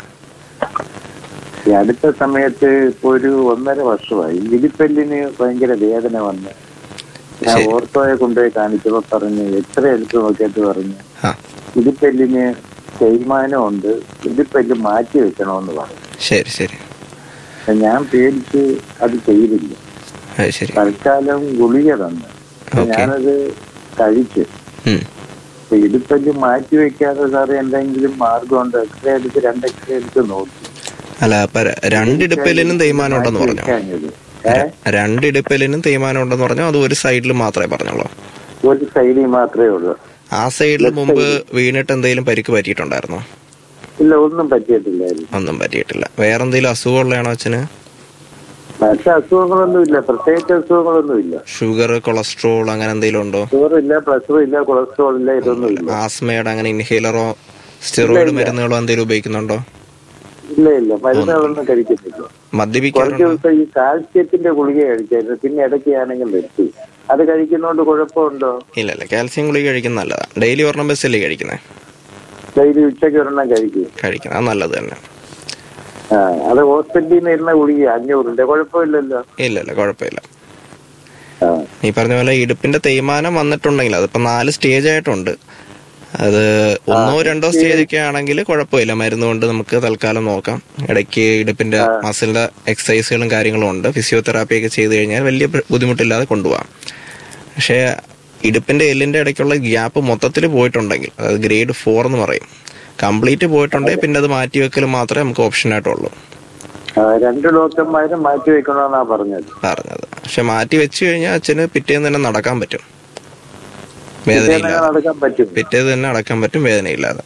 ഈ അടുത്ത സമയത്ത് ഇപ്പൊ ഒരു ഒന്നര വർഷമായി ഇടിപ്പല്ലിന് ഭയങ്കര വേദന വന്ന് ഞാൻ ശരി. ഓർത്തോയെ കൊണ്ടുപോയി കാണിച്ചപ്പോ പറഞ്ഞു എത്ര എടുത്ത് നോക്കിയിട്ട് പറഞ്ഞു ആ ഇടിപ്പല്ലിന് തേയ്മാനം ഉണ്ട് ഇടിപ്പല്ല് മാറ്റി വെക്കണമെന്ന് പറഞ്ഞു ശരി ശരി അപ്പൊ ഞാൻ പേടിച്ച് അത് ചെയ്തില്ല അത് ശരി തൽക്കാലം ഗുളിക തന്നു അപ്പൊ ഓക്കേ. ഞാനത് കഴിച്ചു ഉം. അപ്പൊ ഇടുപ്പല്ല് മാറ്റി വെക്കാതെ സാറ് എന്തെങ്കിലും മാർഗമുണ്ട് എക്സ്റേ എടുത്ത് രണ്ട് എക്സ്റേ എടുത്ത് നോക്കി അല്ല അപ്പൊ ര- രണ്ടിടുപ്പലിനും തേയ്മാനം ഉണ്ടെന്ന് പറഞ്ഞു വെക്കാഞ്ഞത്. ഏ? രണ്ടിടുപ്പലിനും തേയ്മാനം ഉണ്ടെന്ന് പറഞ്ഞു അത് ഒരു സൈഡിൽ മാത്രമേ പറഞ്ഞുള്ളൂ ഒരു സൈഡിൽ മാത്രമേ ഉള്ളൂ ആ സൈഡിൽ മുമ്പ് വീണിട്ട് എന്തെങ്കിലും പരിക്ക് പറ്റിയിട്ടുണ്ടായിരുന്നോ ഇല്ല ഒന്നും പറ്റിയിട്ടില്ലായിരുന്നു ഒന്നും പറ്റിയിട്ടില്ല വേറെ എന്തെങ്കിലും അസുഖമുള്ളതാണോ അച്ഛന് മറ്റു അസുഖങ്ങളൊന്നും ഇല്ല പ്രത്യേകിച്ച് അസുഖങ്ങളൊന്നും ഇല്ല ഷുഗർ കൊളസ്ട്രോൾ അങ്ങനെ എന്തെങ്കിലും ഉണ്ടോ ഷുഗർ ഇല്ല പ്രഷർ ഇല്ല കൊളസ്ട്രോൾ ഇല്ല ഇതൊന്നും ഇല്ല ആസ്മയുടെ അങ്ങനെ ഇൻഹേലറോ സ്റ്റെറോയിഡ് മരുന്നുകളോ എന്തെങ്കിലും ഉപയോഗിക്കുന്നുണ്ടോ ഇല്ല ഇല്ല മരുന്നുകളൊന്നും കഴിക്കുന്നില്ല കുറച്ച് മദ്യപിക്കാറുണ്ടോ ദിവസം ഈ കാൽസ്യത്തിന്റെ ഗുളിക കഴിക്കായിരുന്നു പിന്നെ ഇടയ്ക്ക് ആണെങ്കിൽ നിർത്തി അത് കഴിക്കുന്നോണ്ട് കുഴപ്പമുണ്ടോ ഇല്ല ഇല്ല കാൽസ്യം ഗുളിക കഴിക്കുന്നത് നല്ലതാണ് ഡെയിലി ഒരെണ്ണം ബസ്സല്ലേ കഴിക്കുന്നത് ഡെയിലി ഉച്ചയ്ക്ക് ഒരെണ്ണം കഴിക്കും കഴിക്കുന്നത് അത് നല്ലത് തന്നെ ആ അത് ഹോസ്പിറ്റലിൽ നിന്ന് ഇരുന്ന ഗുളിക അഞ്ഞൂറിന്റെ കുഴപ്പമില്ലല്ലോ ഇല്ല ഇല്ല കുഴപ്പമില്ല ആ ഈ പറഞ്ഞ പോലെ ഇടുപ്പിന്റെ തേയ്മാനം വന്നിട്ടുണ്ടെങ്കിൽ അതിപ്പോ നാല് സ്റ്റേജ് ആയിട്ടുണ്ട് അത് ഒന്നോ രണ്ടോ സ്റ്റേജ് ഒക്കെ ആണെങ്കിൽ കുഴപ്പമില്ല മരുന്ന് കൊണ്ട് നമുക്ക് തൽക്കാലം നോക്കാം ഇടയ്ക്ക് ഇടുപ്പിന്റെ മസിലിന്റെ എക്സസൈസുകളും കാര്യങ്ങളും ഉണ്ട് ഫിസിയോതെറാപ്പി ഒക്കെ ചെയ്ത് കഴിഞ്ഞാൽ വലിയ പ്ര- ബുദ്ധിമുട്ടില്ലാതെ കൊണ്ടുപോകാം പക്ഷേ ഇടുപ്പിന്റെ എല്ലിന്റെ ഇടയ്ക്കുള്ള ഗ്യാപ്പ് മൊത്തത്തിൽ പോയിട്ടുണ്ടെങ്കിൽ അതായത് ഗ്രേഡ് ഫോർ എന്ന് പറയും കംപ്ലീറ്റ് പോയിട്ടുണ്ടെങ്കിൽ പിന്നെ അത് മാറ്റി വെക്കൽ മാത്രമേ നമുക്ക് ഓപ്ഷൻ ആയിട്ടുള്ളൂ ആ, രണ്ട് ഡോക്ടർമാരും മാറ്റി വെക്കണമെന്നാ പറഞ്ഞത് പറഞ്ഞത് പക്ഷെ മാറ്റി വെച്ച് കഴിഞ്ഞാൽ അച്ഛന് പിറ്റേന്ന് തന്നെ നടക്കാൻ പറ്റും പിറ്റേന്ന് വേദനയില്ലാതെ നടക്കാൻ പറ്റും പിറ്റേന്ന് തന്നെ നടക്കാൻ പറ്റും വേദനയില്ലാതെ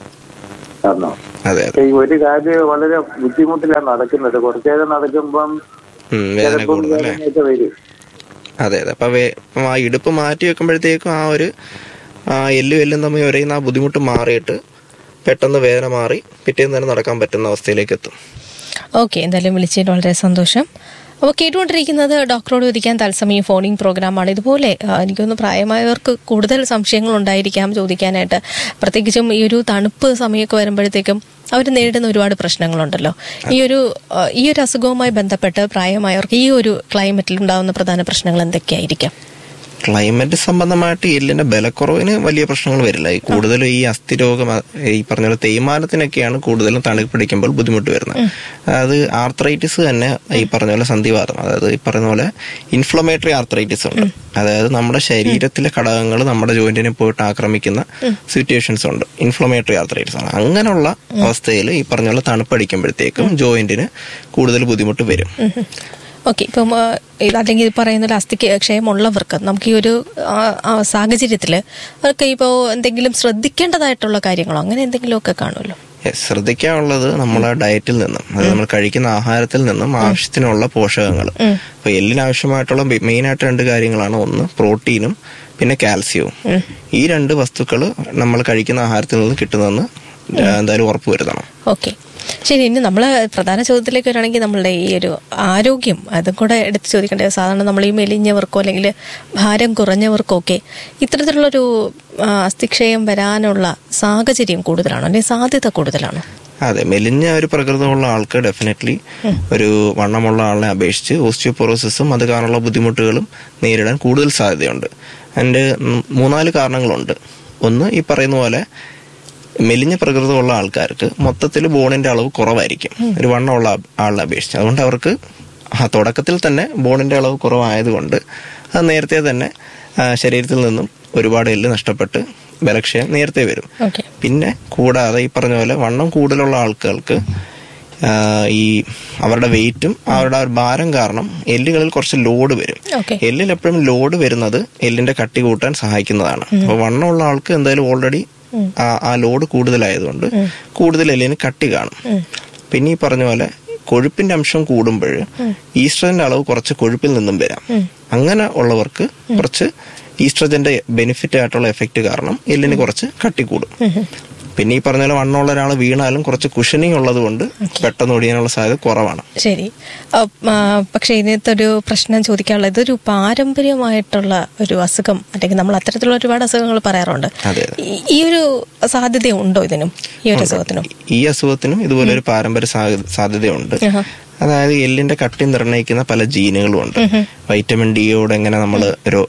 കാരണം അതെ അതെ ഈ ഒരു കാര്യം വളരെ ബുദ്ധിമുട്ടിലാണ് നടക്കുന്നത് കുറച്ചേരം നടക്കുമ്പം ഉം, വേദന ചിലപ്പം കൂടുതൽ അല്ലേ വേദനയൊക്കെ വരും അതെ അതെ അപ്പൊ വേ- അപ്പം ആ ഇടുപ്പ് മാറ്റി വെക്കുമ്പോഴത്തേക്കും ആ ഒരു ആ എല്ലും എല്ലും തമ്മിൽ ഒരയുന്ന ആ ബുദ്ധിമുട്ട് മാറിയിട്ട് പെട്ടെന്ന് വേദന മാറി പിറ്റേന്ന് തന്നെ നടക്കാൻ പറ്റുന്ന അവസ്ഥയിലേക്ക് എത്തും ഓക്കെ എന്തായാലും വിളിച്ചതിൽ വളരെ സന്തോഷം അപ്പോൾ കേട്ടുകൊണ്ടിരിക്കുന്നത് ഡോക്ടറോട് ചോദിക്കാൻ തത്സമയം ഫോണിംഗ് പ്രോഗ്രാമാണ് ഇതുപോലെ ആ, എനിക്കൊന്ന് പ്രായമായവർക്ക് കൂടുതൽ സംശയങ്ങൾ ഉണ്ടായിരിക്കാം ചോദിക്കാനായിട്ട് പ്രത്യേകിച്ചും ഈ ഒരു തണുപ്പ് സമയമൊക്കെ വരുമ്പോഴത്തേക്കും അവർ നേരിടുന്ന ഒരുപാട് പ്രശ്നങ്ങളുണ്ടല്ലോ ഈ ഒരു ആ, ഈ ഒരു അസുഖവുമായി ബന്ധപ്പെട്ട് പ്രായമായവർക്ക് ഈ ഒരു ക്ലൈമറ്റിൽ ഉണ്ടാകുന്ന പ്രധാന പ്രശ്നങ്ങൾ എന്തൊക്കെയായിരിക്കാം ക്ലൈമറ്റ് സംബന്ധമായിട്ട് എല്ലിന്റെ ബലക്കുറവിന് വലിയ പ്രശ്നങ്ങൾ വരില്ല ഈ കൂടുതലും ഈ അസ്ഥിരോഗം അ- ഈ പറഞ്ഞ പോലെ തേയ്മാനത്തിനൊക്കെയാണ് കൂടുതലും തണുപ്പ് പിടിക്കുമ്പോൾ ബുദ്ധിമുട്ട് വരുന്നത് അതായത് ആർത്രൈറ്റിസ് തന്നെ ഈ പറഞ്ഞ പോലെ സന്ധിവാദം അതായത് ഈ പറഞ്ഞ പോലെ ഇൻഫ്ലമേറ്ററി ആർത്രൈറ്റിസ് ഉണ്ട് അതായത് നമ്മുടെ ശരീരത്തിലെ ഘടകങ്ങൾ നമ്മുടെ ജോയിന്റിനെ പോയിട്ട് ആക്രമിക്കുന്ന സിറ്റുവേഷൻസ് ഉണ്ട് ഇൻഫ്ലമേറ്ററി ആർത്രൈറ്റിസ് ആണ് അങ്ങനെയുള്ള അവസ്ഥയിൽ ഈ പറഞ്ഞ പോലെ തണുപ്പടിക്കുമ്പോഴത്തേക്കും ജോയിന്റിന് കൂടുതൽ ബുദ്ധിമുട്ട് വരും ഓക്കെ ഇപ്പം ആ, ഇത് അല്ലെങ്കിൽ ഇത് പറയുന്ന ഒരു അസ്ഥിക്ക് ക്ഷയമുള്ളവർക്ക് നമുക്ക് ഈ ഒരു സാഹചര്യത്തിൽ അവർക്ക് ഇപ്പോൾ എന്തെങ്കിലും ശ്രദ്ധിക്കേണ്ടതായിട്ടുള്ള കാര്യങ്ങളോ അങ്ങനെ എന്തെങ്കിലുമൊക്കെ കാണുമല്ലോ Yes, ശ്രദ്ധിക്കാനുള്ളത് നമ്മളെ ഡയറ്റിൽ നിന്നും അതായത് നമ്മൾ കഴിക്കുന്ന ആഹാരത്തിൽ നിന്നും ആവശ്യത്തിനുള്ള പോഷകങ്ങൾ അപ്പൊ എല്ലിന് ആവശ്യമായിട്ടുള്ള മെയിൻ ആയിട്ട് രണ്ട് കാര്യങ്ങളാണ് ഒന്ന് പ്രോട്ടീനും പിന്നെ കാൽസ്യവും ഈ രണ്ട് വസ്തുക്കൾ നമ്മൾ കഴിക്കുന്ന ആഹാരത്തിൽ നിന്ന് കിട്ടുന്നതെന്ന് എന്തായാലും ഉറപ്പുവരുത്തണം ഓക്കെ ശരി ഇനി നമ്മൾ പ്രധാന ചോദ്യത്തിലേക്ക് വരികയാണെങ്കിൽ നമ്മളുടെ ഈ ഒരു ആരോഗ്യം അതും കൂടെ എടുത്ത് ചോദിക്കേണ്ടത് സാധാരണ നമ്മൾ ഈ മെലിഞ്ഞവർക്കോ അല്ലെങ്കിൽ ഭാരം കുറഞ്ഞവർക്കോ ഒക്കെ ഇത്തരത്തിലുള്ളൊരു ആ, അസ്ഥിക്ഷയം വരാനുള്ള സാഹചര്യം കൂടുതലാണോ അല്ലെങ്കിൽ സാധ്യത കൂടുതലാണോ അതെ മെലിഞ്ഞ ഒരു പ്രകൃതമുള്ള ആൾക്ക് ഡെഫിനറ്റ്ലി ഒരു വണ്ണമുള്ള ആളിനെ അപേക്ഷിച്ച് ഓസ്റ്റിയോപൊറോസിസും അത് കാരണമുള്ള ബുദ്ധിമുട്ടുകളും നേരിടാൻ കൂടുതൽ സാധ്യതയുണ്ട് അതിന്റെ ഉം മൂന്നാല് കാരണങ്ങളുണ്ട് ഒന്ന് ഈ പറയുന്ന പോലെ മെലിഞ്ഞ പ്രകൃതമുള്ള ആൾക്കാർക്ക് മൊത്തത്തിൽ ബോണിന്റെ അളവ് കുറവായിരിക്കും ഒരു വണ്ണമുള്ള ആ- ആളിനെ അപേക്ഷിച്ച് അതുകൊണ്ട് അവർക്ക് ആ തുടക്കത്തിൽ തന്നെ ബോണിന്റെ അളവ് കുറവായതുകൊണ്ട് അത് നേരത്തെ തന്നെ ആ, ശരീരത്തിൽ നിന്നും ഒരുപാട് എല്ല് നഷ്ടപ്പെട്ട് ബലക്ഷയം നേരത്തെ വരും ഓക്കെ പിന്നെ കൂടാതെ ഈ പറഞ്ഞ പോലെ വണ്ണം കൂടുതലുള്ള ആൾക്കാർക്ക് ആ, ഈ അവരുടെ വെയിറ്റും അവരുടെ ആ ഒരു ഭാരം കാരണം എല്ലുകളിൽ കുറച്ച് ലോഡ് വരും ഓക്കെ എല്ലിൽ എപ്പോഴും ലോഡ് വരുന്നത് എല്ലിന്റെ കട്ടി കൂട്ടാൻ സഹായിക്കുന്നതാണ് അപ്പൊ വണ്ണമുള്ള ആൾക്ക് എന്തായാലും ഓൾറെഡി ആ ലോഡ് കൂടുതലായതുകൊണ്ട് കൂടുതൽ എല്ലിന് കട്ടി കാണും പിന്നെ ഈ പറഞ്ഞ പോലെ കൊഴുപ്പിന്റെ അംശം കൂടുമ്പോൾ ഈസ്ട്രജന്റെ അളവ് കുറച്ച് കൊഴുപ്പിൽ നിന്നും വരാം അങ്ങനെ ഉള്ളവർക്ക് കുറച്ച് ഈസ്ട്രജന്റെ ബെനിഫിറ്റ് ആയിട്ടുള്ള എഫക്റ്റ് കാരണം എല്ലിന് കുറച്ച് കട്ടി കൂടും പിന്നെ ഈ പറഞ്ഞ പോലെ വണ്ണമുള്ള ഒരാൾ വീണാലും കുറച്ച് കുഷനിങ് ഉള്ളത് കൊണ്ട് പെട്ടെന്ന് ഒടിയാനുള്ള സാധ്യത കുറവാണ് ശരി അപ്പ്, ആ, പക്ഷേ ഇതിനകത്ത് ഒരു പ്രശ്നം ചോദിക്കാനുള്ളത് ഇതൊരു പാരമ്പര്യമായിട്ടുള്ള ഒരു അസുഖം അല്ലെങ്കിൽ നമ്മൾ അത്തരത്തിലുള്ള ഒരുപാട് അസുഖങ്ങൾ പറയാറുണ്ട് അതെ ഈ- ഈ ഒരു സാധ്യത ഉണ്ടോ ഇതിനും ഈ ഒരു അസുഖത്തിനും ഈ അസുഖത്തിനും ഇതുപോലെ ഒരു പാരമ്പര്യ സാധ്യ- സാധ്യതയുണ്ട് ആഹാ. അതായത് എല്ലിന്റെ കട്ടി നിർണ്ണയിക്കുന്ന പല ജീനുകളും ഉണ്ട് വൈറ്റമിൻ ഡിയോട് എങ്ങനെ നമ്മൾ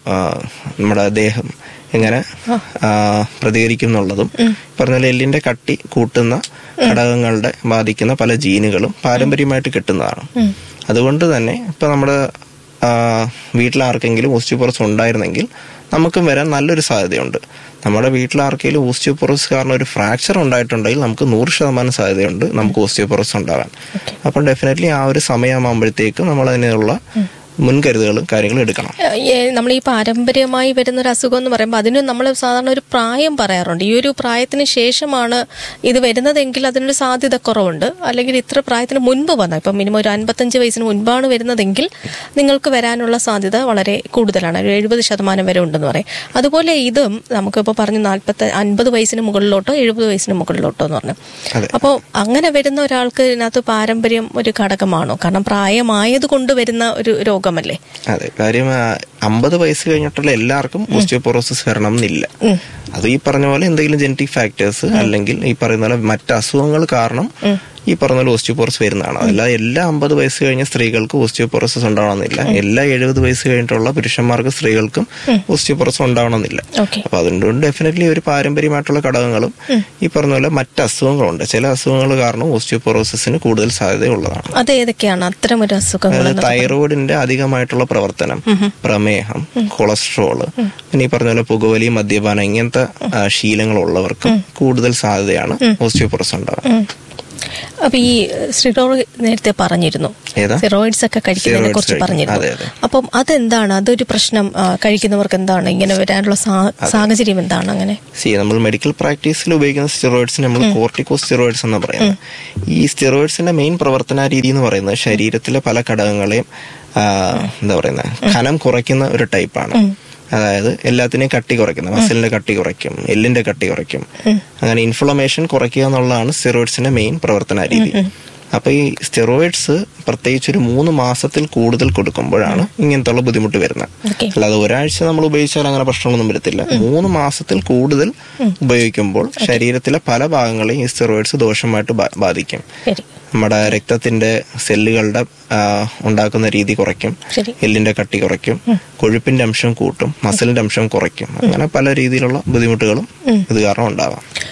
നമ്മുടെ ദേഹം എങ്ങനെ ആ, പ്രതികരിക്കും എന്നുള്ളതും പറഞ്ഞ പോലെ എല്ലിന്റെ കട്ടി കൂട്ടുന്ന ഘടകങ്ങളുടെ ബാധിക്കുന്ന പല ജീനുകളും പാരമ്പര്യമായിട്ട് കിട്ടുന്നതാണ് അതുകൊണ്ട് തന്നെ ഇപ്പൊ നമ്മുടെ ആ, വീട്ടിലാർക്കെങ്കിലും ഓസ്റ്റിയോപൊറോസ് ഉണ്ടായിരുന്നെങ്കിൽ നമുക്കും വരാൻ നല്ലൊരു സാധ്യതയുണ്ട് നമ്മുടെ വീട്ടിലാർക്കെങ്കിലും ഓസ്റ്റിയോപൊറോസ് കാരണം ഒരു ഫ്രാക്ചർ ഉണ്ടായിട്ടുണ്ടെങ്കിൽ നമുക്ക് നൂറ് ശതമാനം സാധ്യതയുണ്ട് നമുക്ക് ഓസ്റ്റിയോപൊറോസ് ഉണ്ടാകാൻ അപ്പം ഡെഫിനറ്റ്ലി ആ ഒരു സമയമാകുമ്പോഴത്തേക്കും നമ്മൾ അതിനുള്ള മുൻകരുതലുകളും കാര്യങ്ങളും എടുക്കണം നമ്മൾ ഈ പാരമ്പര്യമായി വരുന്ന ഒരു അസുഖം എന്ന് പറയുമ്പോൾ അതിന് നമ്മൾ സാധാരണ ഒരു പ്രായം പറയാറുണ്ട് ഈ ഒരു പ്രായത്തിന് ശേഷമാണ് ഇത് വരുന്നതെങ്കിൽ അതിനൊരു സാധ്യത കുറവുണ്ട് അല്ലെങ്കിൽ ഇത്ര പ്രായത്തിന് മുൻപ് വന്ന ഇപ്പം മിനിമം ഒരു അൻപത്തഞ്ച് വയസ്സിന് മുൻപാണ് വരുന്നതെങ്കിൽ നിങ്ങൾക്ക് വരാനുള്ള സാധ്യത വളരെ കൂടുതലാണ് ഒരു എഴുപത് ശതമാനം വരെ ഉണ്ടെന്ന് പറയും അതുപോലെ ഇതും നമുക്കിപ്പോൾ പറഞ്ഞു നാൽപ്പത്തി അൻപത് വയസ്സിന് മുകളിലോട്ടോ എഴുപത് വയസ്സിന് മുകളിലോട്ടോ എന്ന് പറഞ്ഞു അതെ. അപ്പോൾ അങ്ങനെ വരുന്ന ഒരാൾക്ക് ഇതിനകത്ത് പാരമ്പര്യം ഒരു ഘടകമാണോ കാരണം പ്രായമായത് കൊണ്ട് വരുന്ന ഒരു രോഗമല്ലേ അതെ കാര്യം അമ്പത് വയസ്സ് കഴിഞ്ഞിട്ടുള്ള എല്ലാവർക്കും ഓസ്റ്റിയോപൊറോസിസ് വരണം എന്നില്ല അത് ഈ പറഞ്ഞ പോലെ എന്തെങ്കിലും ജനറ്റിക് ഫാക്ടേഴ്സ് അല്ലെങ്കിൽ ഈ പറയുന്ന പോലെ മറ്റ് അസുഖങ്ങൾ കാരണം ഈ പറഞ്ഞ പോലെ ഓസ്റ്റിയോപോറസ് വരുന്നതാണ് അതല്ലാതെ എല്ലാ അമ്പത് വയസ്സ് കഴിഞ്ഞ സ്ത്രീകൾക്ക് ഓസ്റ്റിയോപോറോസിസ് ഉണ്ടാവണമെന്നില്ല എല്ലാ എഴുപത് വയസ്സ് കഴിഞ്ഞിട്ടുള്ള പുരുഷന്മാർക്ക് സ്ത്രീകൾക്കും ഓസ്റ്റിയോപോറോസ് ഉണ്ടാവണമെന്നില്ല ഓക്കെ അപ്പൊ അതുകൊണ്ട് ഡെഫിനറ്റ്ലി ഒരു പാരമ്പര്യമായിട്ടുള്ള ഘടകങ്ങളും ഈ പറഞ്ഞ പോലെ മറ്റ് അസുഖങ്ങളുണ്ട് ചില അസുഖങ്ങൾ കാരണം ഓസ്റ്റിയോപോറോസിന് കൂടുതൽ സാധ്യതയുള്ളതാണ് അത് ഏതൊക്കെയാണ് അത്തരം ഒരു അസുഖങ്ങൾ അതായത് തൈറോയിഡിന്റെ അധികമായിട്ടുള്ള പ്രവർത്തനം പ്രമേഹം കൊളസ്ട്രോള് പിന്നെ ഈ പറഞ്ഞ പോലെ പുകവലി മദ്യപാനം ഇങ്ങനത്തെ ആ, ശീലങ്ങളുള്ളവർക്കും കൂടുതൽ സാധ്യതയാണ് ഓസ്റ്റിയോപോറോസ് ഉണ്ടാവാൻ അപ്പൊ ഈ സ്റ്റിറോയിഡ് നേരത്തെ പറഞ്ഞിരുന്നു ഏതാ? സ്റ്റിറോയിഡ്സ് ഒക്കെ കഴിക്കുന്നതിനെ Steroids കുറിച്ച് കഴിക്കും. പറഞ്ഞിരുന്നു അതെ, അതെ. അപ്പം അതെന്താണ് അതൊരു പ്രശ്നം ആ, കഴിക്കുന്നവർക്ക് എന്താണ് ഇങ്ങനെ വരാനുള്ള സാ- സാഹചര്യം എന്താണ് അങ്ങനെ സി നമ്മൾ മെഡിക്കൽ പ്രാക്ടീസിൽ ഉപയോഗിക്കുന്ന സ്റ്റിറോയിഡ്സിന് നമ്മൾ കോർട്ടിക്കോ സ്റ്റിറോയിഡ്സ് എന്ന് പറയുന്നത് ഈ സ്റ്റിറോയിഡ്സിന്റെ മെയിൻ പ്രവർത്തന രീതി എന്ന് പറയുന്നത് ശരീരത്തിലെ പല ഘടകങ്ങളെയും ആ, എന്താ പറയുന്നത് ഖനം കുറയ്ക്കുന്ന ഒരു ടൈപ്പാണ് അതായത് എല്ലാത്തിനെയും കട്ടി കുറയ്ക്കുന്ന മസിലിന്റെ കട്ടി കുറയ്ക്കും എല്ലിന്റെ കട്ടി കുറയ്ക്കും അങ്ങനെ ഇൻഫ്ലമേഷൻ കുറയ്ക്കുക എന്നുള്ളതാണ് സ്റ്റിറോയിഡ്സിന്റെ മെയിൻ പ്രവർത്തന രീതി അപ്പൊ ഈ സ്റ്റിറോയിഡ്സ് പ്രത്യേകിച്ച് ഒരു മൂന്ന് മാസത്തിൽ കൂടുതൽ കൊടുക്കുമ്പോഴാണ് ഇങ്ങനത്തെ ബുദ്ധിമുട്ട് വരുന്നത് ഓക്കെ അല്ലാതെ ഒരാഴ്ച നമ്മൾ ഉപയോഗിച്ചാൽ അങ്ങനെ പ്രശ്നങ്ങളൊന്നും വരത്തില്ല മൂന്ന് മാസത്തിൽ കൂടുതൽ ഉപയോഗിക്കുമ്പോൾ ശരീരത്തിലെ പല ഭാഗങ്ങളെയും ഈ സ്റ്റെറോയിഡ്സ് ദോഷമായിട്ട് ബാ- ബാധിക്കും ശരി നമ്മുടെ രക്തത്തിന്റെ സെല്ലുകളുടെ ആ, ഉണ്ടാക്കുന്ന രീതി കുറയ്ക്കും ശരി എല്ലിന്റെ കട്ടി കുറയ്ക്കും കൊഴുപ്പിന്റെ അംശം കൂട്ടും മസിലിന്റെ അംശം കുറയ്ക്കും അങ്ങനെ പല രീതിയിലുള്ള ബുദ്ധിമുട്ടുകളും ഇത് കാരണം ഉണ്ടാവാം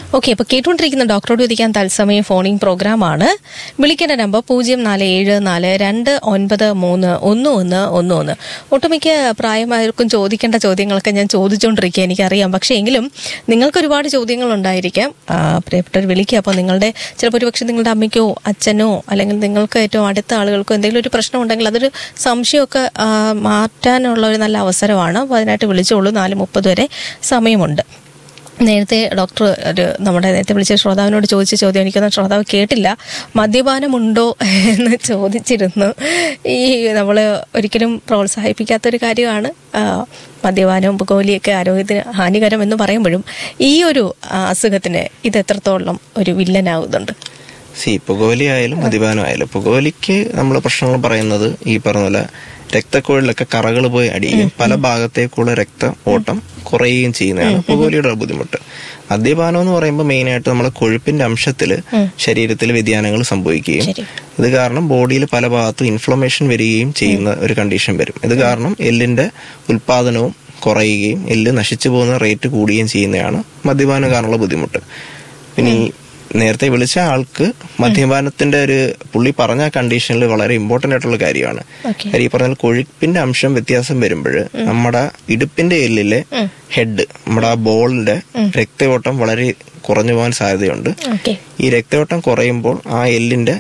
ഓക്കെ അപ്പൊ കേട്ടുകൊണ്ടിരിക്കുന്ന ഡോക്ടറോട് ചോദിക്കാൻ തത്സമയം ഫോണിംഗ് പ്രോഗ്രാമാണ് വിളിക്കേണ്ട നമ്പർ പൂജ്യം നാല് ഏഴ് നാല് രണ്ട് ഒൻപത് മൂന്ന് ഒന്ന് ഒന്ന് ഒന്ന് ഒന്ന് ഒട്ടുമിക്ക പ്രായമായവർക്കും ചോദിക്കേണ്ട ചോദ്യങ്ങളൊക്കെ ഞാൻ ചോദിച്ചുകൊണ്ടിരിക്കുക എനിക്കറിയാം പക്ഷേ എങ്കിലും നിങ്ങൾക്ക് ഒരുപാട് ചോദ്യങ്ങൾ ഉണ്ടായിരിക്കാം ആ, പ്രിയപ്പെട്ടവർ വിളിക്കുക അപ്പോൾ നിങ്ങളുടെ ചിലപ്പോൾ ഒരുപക്ഷെ നിങ്ങളുടെ അമ്മയ്ക്കോ അച്ഛനോ അല്ലെങ്കിൽ നിങ്ങൾക്ക് ഏറ്റവും അടുത്ത ആളുകൾക്കോ എന്തെങ്കിലും ഒരു പ്രശ്നം ഉണ്ടെങ്കിൽ അതൊരു സംശയമൊക്കെ ആ, മാറ്റാനുള്ള ഒരു നല്ല അവസരമാണ് അപ്പോൾ അതിനായിട്ട് വിളിച്ചോളൂ നാല് മുപ്പത് വരെ സമയമുണ്ട് നേരത്തെ ഡോക്ടർ ഒരു നമ്മുടെ നേരത്തെ വിളിച്ച ശ്രോതാവിനോട് ചോദിച്ച ചോദ്യം എനിക്കൊന്നും ശ്രോതാവ് കേട്ടില്ല മദ്യപാനമുണ്ടോ എന്ന് ചോദിച്ചിരുന്നു ഈ നമ്മൾ ഒരിക്കലും പ്രോത്സാഹിപ്പിക്കാത്തൊരു കാര്യമാണ് ആ, മദ്യപാനവും പുകവലിയൊക്കെ ആരോഗ്യത്തിന് ഹാനികരം എന്ന് പറയുമ്പോഴും ഈ ഒരു ആ, അസുഖത്തിന് ഇത് എത്രത്തോളം ഒരു വില്ലനാകുന്നുണ്ട് സി പുകവലി ആയാലും മദ്യപാനം ആയാലും പുകവലിക്ക് നമ്മൾ പ്രശ്നങ്ങൾ പറയുന്നത് ഈ പറഞ്ഞ പോലെ രക്തക്കുഴലിലൊക്കെ കറകൾ പോയി അടിയും പല ഭാഗത്തേക്കുള്ള രക്ത ഓട്ടം കുറയുകയും ചെയ്യുന്നതാണ് പുകവലിയുടെ ബുദ്ധിമുട്ട് മദ്യപാനം എന്ന് പറയുമ്പോൾ മെയിനായിട്ട് നമ്മുടെ കൊഴുപ്പിന്റെ അംശത്തിൽ ശരീരത്തിൽ വ്യതിയാനങ്ങൾ സംഭവിക്കുകയും ശരി. ഇത് കാരണം ബോഡിയിൽ പല ഭാഗത്തും ഇൻഫ്ലമേഷൻ വരികയും ചെയ്യുന്ന ഒരു കണ്ടീഷൻ വരും ഇത് കാരണം എല്ലിന്റെ ഉൽപാദനവും കുറയുകയും എല്ല് നശിച്ചു പോകുന്ന റേറ്റ് കൂടുകയും ചെയ്യുന്നതാണ് മദ്യപാനം കാരണമുള്ള ബുദ്ധിമുട്ട് പിന്നെ ഈ നേരത്തെ വിളിച്ച ആൾക്ക് മദ്യപാനത്തിന്റെ ഒരു പുള്ളി പറഞ്ഞ കണ്ടീഷനിൽ വളരെ ഇമ്പോർട്ടന്റ് ആയിട്ടുള്ള കാര്യമാണ് ഓക്കെ കാര്യം ഈ പറഞ്ഞ കൊഴുപ്പിന്റെ അംശം വ്യത്യാസം വരുമ്പോൾ നമ്മുടെ ഇടുപ്പിന്റെ എല്ലിലെ ഹെഡ് നമ്മുടെ ആ ബോളിന്റെ രക്തയോട്ടം വളരെ കുറഞ്ഞു പോകാൻ സാധ്യതയുണ്ട് ഓക്കെ ഈ രക്തയോട്ടം കുറയുമ്പോൾ ആ എല്ലിന്റെ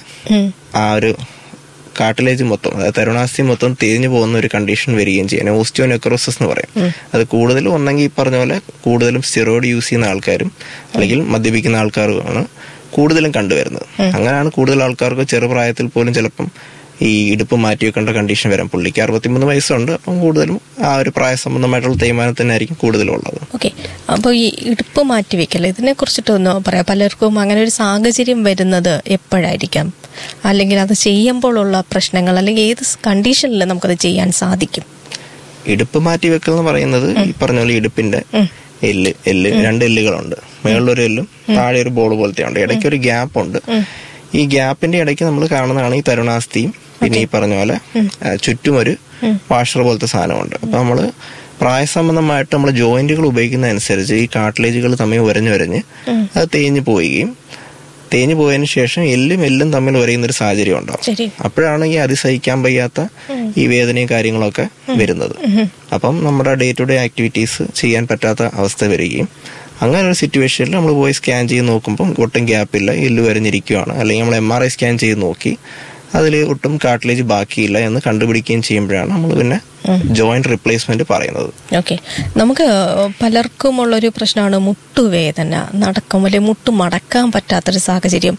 ആ ഒരു കാട്ടിലേജ് മൊത്തം അതായത് തരുണാസ്ഥി മൊത്തം തേഞ്ഞു പോകുന്ന ഒരു കണ്ടീഷൻ വരികയും ചെയ്യും ഓസ്റ്റിയോനെക്രോസിസ് എന്ന് പറയും അത് കൂടുതലും ഒന്നെങ്കിൽ ഈ പറഞ്ഞ പോലെ കൂടുതലും സ്റ്റിറോയിഡ് യൂസ് ചെയ്യുന്ന ആൾക്കാരും അല്ലെങ്കിൽ മദ്യപിക്കുന്ന ആൾക്കാരുമാണ് കൂടുതലും കണ്ടുവരുന്നത് അങ്ങനെയാണ് കൂടുതൽ ആൾക്കാർക്ക് ചെറുപ്രായത്തിൽ പോലും ചിലപ്പം ഈ ഇടുപ്പ് മാറ്റി വെക്കേണ്ട കണ്ടീഷൻ വരാം പുള്ളിക്ക് അറുപത്തിമൂന്ന് വയസ്സുണ്ട് അപ്പം കൂടുതലും ആ ഒരു പ്രായ സംബന്ധമായിട്ടുള്ള തേയ്മാനം ആയിരിക്കും കൂടുതലും ഉള്ളത് ഓക്കെ അപ്പോൾ ഈ ഇടുപ്പ് മാറ്റിവെക്കൽ ഇതിനെ കുറിച്ചിട്ടൊന്ന് പറയാം പലർക്കും അങ്ങനെ ഒരു സാഹചര്യം വരുന്നത് എപ്പോഴായിരിക്കാം അല്ലെങ്കിൽ അത് ചെയ്യുമ്പോഴുള്ള പ്രശ്നങ്ങൾ അല്ലെങ്കിൽ ഏത് കണ്ടീഷനിൽ നമുക്കത് ചെയ്യാൻ സാധിക്കും ഇടുപ്പ് മാറ്റി വെക്കൽ എന്ന് പറയുന്നത് ഈ പറഞ്ഞ പോലെ ഇടുപ്പിന്റെ എല്ല് എല്ല് രണ്ട് എല്ലുകളുണ്ട് മുകളിലൊരു എല്ലും താഴെ ഒരു ബോൾ പോലത്തെ ഉണ്ട് ഇടയ്ക്ക് ഒരു ഗ്യാപ്പ് ഉണ്ട് ഈ ഗ്യാപ്പിന്റെ ഇടയ്ക്ക് നമ്മൾ കാണുന്നതാണ് ഈ തരുണാസ്ഥിയും പിന്നെ ഈ പറഞ്ഞ പോലെ ആ, ചുറ്റും ഒരു വാഷർ പോലത്തെ സാധനമുണ്ട് അപ്പൊ നമ്മള് പ്രായസംബന്ധമായിട്ട് നമ്മൾ ജോയിന്റുകൾ ഉപയോഗിക്കുന്നതനുസരിച്ച് ഈ കാട്ടിലേജുകൾ തമ്മിൽ ഉരഞ്ഞു ഉരഞ്ഞ് അത് തേഞ്ഞു പോവുകയും തേഞ്ഞു പോയതിനു ശേഷം എല്ലും എല്ലും തമ്മിൽ ഉരയുന്ന ഒരു സാഹചര്യം ഉണ്ടാവും ശരി അപ്പോഴാണ് ഈ അതിസഹിക്കാൻ വയ്യാത്ത ഈ വേദനയും കാര്യങ്ങളൊക്കെ വരുന്നത് അപ്പം നമ്മുടെ ഡേ ടു ഡേ ആക്ടിവിറ്റീസ് ചെയ്യാൻ പറ്റാത്ത അവസ്ഥ വരികയും അങ്ങനെ ഒരു സിറ്റുവേഷനിൽ നമ്മൾ പോയി സ്കാൻ ചെയ്ത് നോക്കുമ്പോൾ ഒട്ടും ഗ്യാപ്പില്ല എല്ല് വരഞ്ഞിരിക്കുകയാണ് അല്ലെങ്കിൽ നമ്മൾ എം ആർ ഐ സ്കാൻ ചെയ്ത് നോക്കി അതിൽ ഒട്ടും കാർട്ടിലേജ് ബാക്കിയില്ല എന്ന് കണ്ടുപിടിക്കുകയും ചെയ്യുമ്പോഴാണ് നമ്മൾ പിന്നെ ജോയിന്റ് റിപ്ലേസ്മെന്റ് പറയുന്നത് ഓക്കെ നമുക്ക് പലർക്കുമുള്ളൊരു പ്രശ്നമാണ് മുട്ടുവേദന നടക്കും അല്ലെങ്കിൽ മുട്ട് മടക്കാൻ പറ്റാത്തൊരു സാഹചര്യം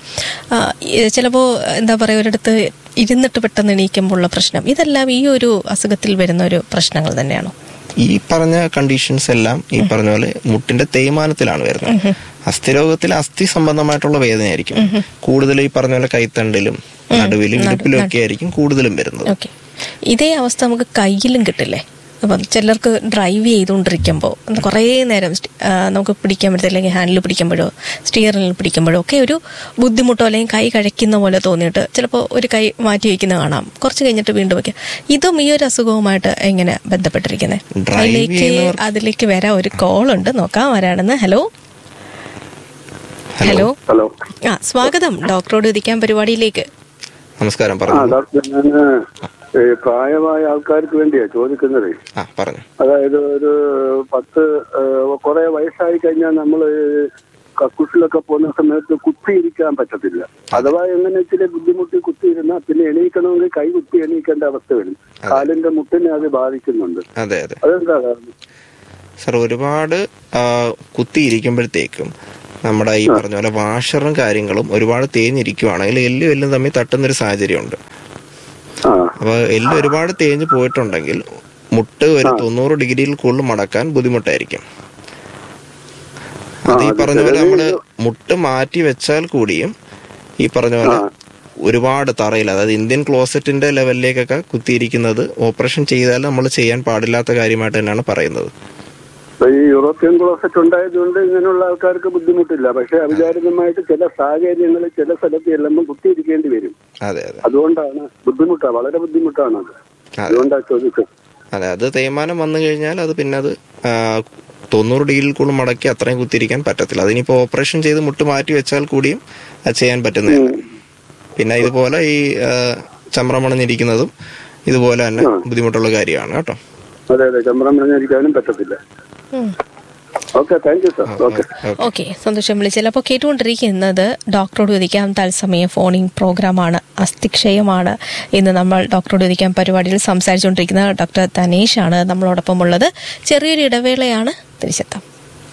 ചിലപ്പോൾ എന്താ പറയുക ഒരിടത്ത് ഇരുന്നിട്ട് പെട്ടെന്ന് എണീക്കുമ്പോഴുള്ള പ്രശ്നം ഇതെല്ലാം ഈ ഒരു അസുഖത്തിൽ വരുന്ന ഒരു പ്രശ്നങ്ങൾ തന്നെയാണോ ഈ പറഞ്ഞ കണ്ടീഷൻസ് എല്ലാം ഈ പറഞ്ഞ പോലെ മുട്ടിന്റെ തേയ്മാനത്തിലാണ് വരുന്നത് അസ്ഥിരോഗത്തിൽ അസ്ഥി സംബന്ധമായിട്ടുള്ള വേദനയായിരിക്കും കൂടുതൽ ഈ പറഞ്ഞ പോലെ കൈത്തണ്ടിലും നടുവിലും ഇടുപ്പിലും ഒക്കെ ആയിരിക്കും കൂടുതലും വരുന്നത് ഓക്കെ ഇതേ അവസ്ഥ നമുക്ക് കയ്യിലും കിട്ടില്ലേ അപ്പം ചിലർക്ക് ഡ്രൈവ് ചെയ്തുകൊണ്ടിരിക്കുമ്പോൾ കുറേ നേരം സ്റ്റ്- ആ, നമുക്ക് പിടിക്കാൻ പറ്റത്തില്ല അല്ലെങ്കിൽ ഹാൻഡിൽ പിടിക്കുമ്പോഴോ സ്റ്റിയറിംഗിൽ പിടിക്കുമ്പോഴോ ഒക്കെ ഒരു ബുദ്ധിമുട്ടോ അല്ലെങ്കിൽ കൈ കഴിക്കുന്ന പോലെ തോന്നിയിട്ട് ചിലപ്പോൾ ഒരു കൈ മാറ്റി വയ്ക്കുന്ന കാണാം കുറച്ച് കഴിഞ്ഞിട്ട് വീണ്ടും വയ്ക്കാം ഇതും ഈ ഒരു അസുഖവുമായിട്ട് എങ്ങനെ ബന്ധപ്പെട്ടിരിക്കുന്നത് Drive അതിലേക്ക് ചെയ്യുന്നവർക്ക് അതിലേക്ക് വരാൻ ഒരു കോൾ ഉണ്ട് നോക്കാം ആരാണെന്ന് ഹലോ ഹലോ ഹലോ ആ സ്വാഗതം ഡോക്ടറോട് ഇരിക്കാൻ പരിപാടിയിലേക്ക് നമസ്കാരം ആ പറഞ്ഞു ഡോക്ടർ ഞാൻ പ്രായമായ ആൾക്കാർക്ക് വേണ്ടിയാ ചോദിക്കുന്നത് ആ പറഞ്ഞു അതായത് ഒരു പത്ത് ഏഹ്, കുറെ വയസ്സായി കഴിഞ്ഞാൽ നമ്മൾ കക്കൂസിലൊക്കെ പോകുന്ന സമയത്ത് കുത്തിയിരിക്കാൻ പറ്റത്തില്ല അഥവാ എങ്ങനെ ഇച്ചിരി ബുദ്ധിമുട്ടി കുത്തിയിരുന്നാൽ പിന്നെ എണീക്കണമെങ്കിൽ കൈ കുത്തി എണീക്കേണ്ട അവസ്ഥ വരും കാലിന്റെ മുട്ടിനെ അത് ബാധിക്കുന്നുണ്ട് അതെ അതെ അതെന്താ കാരണം സർ ഒരുപാട് ആ, കുത്തിയിരിക്കുമ്പോഴത്തേക്കും നമ്മുടെ ഈ പറഞ്ഞ പോലെ വാഷറും കാര്യങ്ങളും ഒരുപാട് തേഞ്ഞിരിക്കുവാണെങ്കിൽ എല്ലും എല്ലും തമ്മിൽ തട്ടുന്നൊരു സാഹചര്യമുണ്ട് ആ അപ്പൊ എല്ല് ഒരുപാട് തേഞ്ഞ് പോയിട്ടുണ്ടെങ്കിൽ മുട്ട് ഒരു തൊണ്ണൂറ് ഡിഗ്രിയിൽ കൂടുതൽ മടക്കാൻ ബുദ്ധിമുട്ടായിരിക്കും അത് ഈ പറഞ്ഞ പോലെ നമ്മള് മുട്ട് മാറ്റി വെച്ചാൽ കൂടിയും ഈ പറഞ്ഞ പോലെ ഒരുപാട് തറയിൽ അതായത് ഇന്ത്യൻ ക്ലോസറ്റിന്റെ ലെവലിലേക്കൊക്കെ കുത്തിയിരിക്കുന്നത് ഓപ്പറേഷൻ ചെയ്താൽ നമ്മൾ ചെയ്യാൻ പാടില്ലാത്ത കാര്യമായിട്ട് തന്നെയാണ് പറയുന്നത് അപ്പൊ ഈ യൂറോപ്യൻ ക്ലോസറ്റ് ഉണ്ടായതുകൊണ്ട് ഇങ്ങനെയുള്ള ആൾക്കാർക്ക് ബുദ്ധിമുട്ടില്ല പക്ഷെ അവിചാരിതമായിട്ട് ചില സാഹചര്യങ്ങളിൽ ചില സ്ഥലത്ത് ചെല്ലുമ്പോൾ കുത്തിയിരിക്കേണ്ടി വരും അതെ അതെ അതുകൊണ്ടാണ് ബുദ്ധിമുട്ടാണ് വളരെ ബുദ്ധിമുട്ടാണ് അത് അതെ അതുകൊണ്ടാണ് ചോദിച്ചത് അതെ അത് തേയ്മാനം വന്നു കഴിഞ്ഞാൽ അത് പിന്നെ അത് ആ, തൊണ്ണൂറ് ഡിഗ്രിയിൽ കൂടുതൽ മടക്കി അത്രയും കുത്തിയിരിക്കാൻ പറ്റത്തില്ല അതിനിപ്പോ ഓപ്പറേഷൻ ചെയ്ത് മുട്ട് മാറ്റി വെച്ചാൽ കൂടിയും അത് ചെയ്യാൻ പറ്റുന്നതല്ല പിന്നെ ഇതുപോലെ ഈ ആ, ചമ്രം അണഞ്ഞിരിക്കുന്നതും ഇതുപോലെ തന്നെ ബുദ്ധിമുട്ടുള്ള കാര്യമാണ് കേട്ടോ അതെ അതെ ചമ്രം പറഞ്ഞിരിക്കാനും പറ്റത്തില്ല okay thank you sir okay okay സന്തോഷം വിളിച്ചത് അപ്പോൾ കേട്ടുകൊണ്ടിരിക്കുന്നത് ഡോക്ടറോട് ചോദിക്കാം തത്സമയ ഫോണിംഗ് പ്രോഗ്രാമാണ് അസ്ഥിക്ഷയമാണ് ഇന്ന് നമ്മൾ ഡോക്ടറോട് ചോദിക്കാം പരിപാടിയിൽ സംസാരിച്ചുകൊണ്ടിരിക്കുന്നത് ഡോക്ടർ തനേഷാണ് നമ്മളോടൊപ്പം ഉള്ളത് ചെറിയൊരു ഇടവേളയാണ് തിരിച്ചെത്താം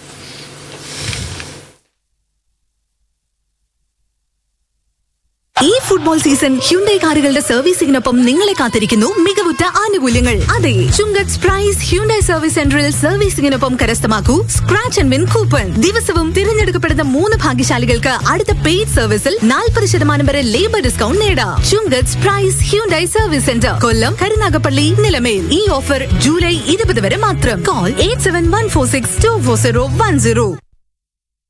ഈ ഫുട്ബോൾ സീസൺ ഹ്യുണ്ടൈ കാറുകളുടെ സർവീസിംഗിനൊപ്പം നിങ്ങളെ കാത്തിരിക്കുന്നു മികവുറ്റ ആനുകൂല്യങ്ങൾ അതെ ചുങ്കത്ത് പ്രൈസ് ഹ്യുണ്ടൈ സർവീസ് സെന്ററിൽ സർവീസിംഗിനൊപ്പം കരസ്ഥമാക്കൂ സ്ക്രാച്ച് ആൻഡ് വിൻ കൂപ്പൺ ദിവസവും തിരഞ്ഞെടുക്കപ്പെടുന്ന മൂന്ന് ഭാഗ്യശാലികൾക്ക് അടുത്ത പെയ്ഡ് സർവീസിൽ നാൽപ്പത് ശതമാനം വരെ ലേബർ ഡിസ്കൗണ്ട് നേടാം Chunkath price Hyundai service centre Kollam Karunagappally Nilamel ഈ ഓഫർ ജൂലൈ ഇരുപത് വരെ മാത്രം call eight seven one four six two four zero one zero